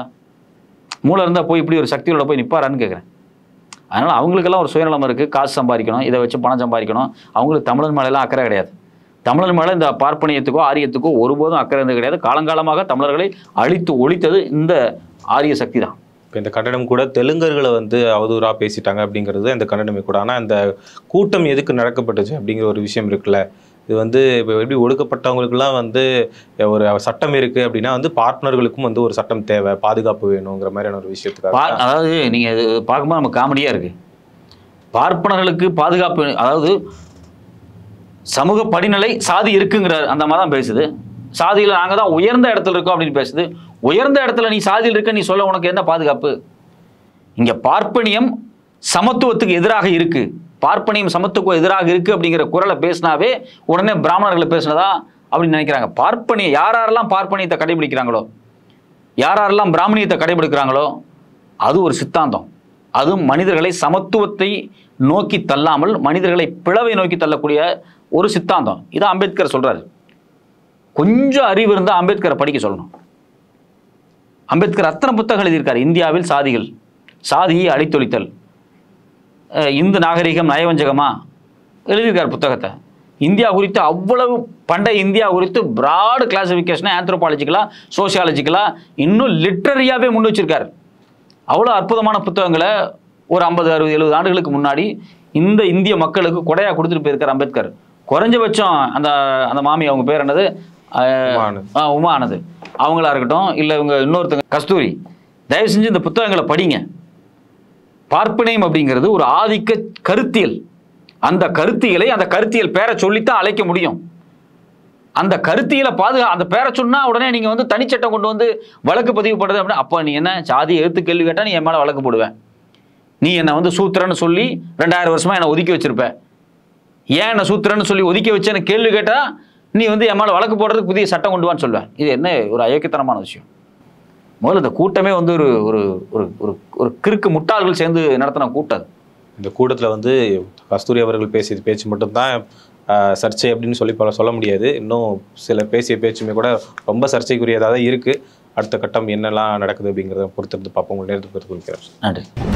மூளை இருந்தால் போய் இப்படி ஒரு சக்திகளோட போய் நிற்பாரான்னு கேட்குறேன் அதனால் அவங்களுக்கெல்லாம் ஒரு சுயநலம் இருக்குது காசு சம்பாதிக்கணும் இதை வச்சு பணம் சம்பாதிக்கணும் அவங்களுக்கு தமிழன் மேலெல்லாம் அக்கறை கிடையாது தமிழர் மேலே இந்த பார்ப்பனியத்துக்கோ ஆரியத்துக்கோ ஒருபோதும் அக்கறை இருந்தது கிடையாது காலங்காலமாக தமிழர்களை அழித்து ஒழித்தது இந்த ஆரிய சக்தி தான் இப்போ இந்த கண்டனம் கூட தெலுங்கர்களை வந்து அவதூறாக பேசிட்டாங்க அப்படிங்கிறது அந்த கண்டனமே கூட ஆனால் அந்த கூட்டம் எதுக்கு நடக்கப்பட்டுச்சு அப்படிங்கிற ஒரு விஷயம் இருக்குல்ல இது வந்து இப்போ எப்படி ஒடுக்கப்பட்டவங்களுக்குலாம் வந்து ஒரு சட்டம் இருக்குது அப்படின்னா வந்து பார்ட்னர்களுக்கும் வந்து ஒரு சட்டம் தேவை பாதுகாப்பு வேணுங்கிற மாதிரியான ஒரு பா விஷயத்துக்காக அதாவது நீங்கள் இது பார்க்கும்போது நம்ம காமெடியாக இருக்கு பார்ப்பனர்களுக்கு பாதுகாப்பு அதாவது சமூக படிநிலை சாதி இருக்குங்கிற அந்த மாதிரி தான் பேசுது சாதியில் நாங்கள் தான் உயர்ந்த இடத்துல இருக்கோம் அப்படின்னு பேசுது உயர்ந்த இடத்துல நீ சாதியில் இருக்க நீ சொல்ல உனக்கு என்ன பாதுகாப்பு இங்கே பார்ப்பனியம் சமத்துவத்துக்கு எதிராக இருக்கு பார்ப்பனியம் சமத்துவம் எதிராக இருக்கு அப்படிங்கிற குரலை பேசினாவே உடனே பிராமணர்களை பேசினதா அப்படின்னு நினைக்கிறாங்க பார்ப்பனிய யார் யாரெல்லாம் பார்ப்பனியத்தை கடைபிடிக்கிறாங்களோ யார் யாரெல்லாம் பிராமணியத்தை கடைபிடிக்கிறாங்களோ அது ஒரு சித்தாந்தம் அது மனிதர்களை சமத்துவத்தை நோக்கி தள்ளாமல் மனிதர்களை பிளவை நோக்கி தள்ளக்கூடிய ஒரு சித்தாந்தம் இதை அம்பேத்கர் சொல்றாரு கொஞ்சம் அறிவு இருந்தால் அம்பேத்கரை படிக்க சொல்லணும் அம்பேத்கர் அத்தனை புத்தகங்கள் எழுதியிருக்காரு இந்தியாவில் சாதிகள் சாதியை அழித்தொழித்தல் அஹ் இந்து நாகரிகம் நயவஞ்சகமா எழுதியிருக்கார் புத்தகத்தை இந்தியா குறித்து அவ்வளவு பண்டைய இந்தியா குறித்து பிராடு கிளாசிஃபிகேஷனை ஆந்த்ரோபாலஜிக்கலாக சோசியாலஜிக்கலாக இன்னும் லிட்ரரியாகவே முன் வச்சிருக்காரு அவ்வளோ அற்புதமான புத்தகங்களை ஒரு ஐம்பது அறுபது எழுபது ஆண்டுகளுக்கு முன்னாடி இந்த இந்திய மக்களுக்கு கொடையாக கொடுத்துட்டு போயிருக்கார் அம்பேத்கர் குறைஞ்சபட்சம் அந்த அந்த மாமி அவங்க பேர் என்னது அஹ், உமானந்த். ஆ உமானது அவங்களா இருக்கட்டும் இல்லை இவங்க இன்னொருத்தங்க கஸ்தூரி தயவு செஞ்சு இந்த புத்தகங்களை படிங்க பார்ப்பனியம் அப்படிங்கிறது ஒரு ஆதிக்க கருத்தியல் அந்த கருத்தியலை அந்த கருத்தியல் பேரை சொல்லித்தான் அழைக்க முடியும் அந்த கருத்தியலை பாதுகா அந்த பேரை சொன்னா உடனே நீங்க வந்து தனிச்சட்டம் கொண்டு வந்து வழக்கு பதிவு பண்ணுறது அப்படின்னா அப்போ நீ என்ன சாதி எழுத்து கேள்வி கேட்டா நீ என் மேல வழக்கு போடுவேன் நீ என்னை வந்து சூத்திரன்னு சொல்லி ரெண்டாயிரம் வருஷமா என்னை ஒதுக்கி வச்சிருப்ப ஏன் என்ன சூத்திரன்னு சொல்லி ஒதுக்கி வச்சேன்னு கேள்வி கேட்டா நீ வந்து என் மேல வழக்கு போடுறதுக்கு புதிய சட்டம் கொண்டு வான்னு சொல்லுவேன் இது என்ன ஒரு அயோக்கியத்தனமான விஷயம் முதல்ல இந்த கூட்டமே வந்து ஒரு ஒரு ஒரு ஒரு ஒரு கிறுக்கு முட்டாள்கள் சேர்ந்து நடத்தின கூட்டம் அது. இந்த கூட்டத்தில் வந்து கஸ்தூரி அவர்கள் பேசிய பேச்சு மட்டும்தான் ஆஹ், சர்ச்சை அப்படின்னு சொல்லி பல சொல்ல முடியாது இன்னும் சில பேசிய பேச்சுமே கூட ரொம்ப சர்ச்சைக்குரியதாக தான் இருக்குது அடுத்த கட்டம் என்னெல்லாம் நடக்குது அப்படிங்கிறத பொறுத்திருந்து பார்ப்போம் உங்கள் நேரத்துக்கு கொடுக்கிறேன் நன்றி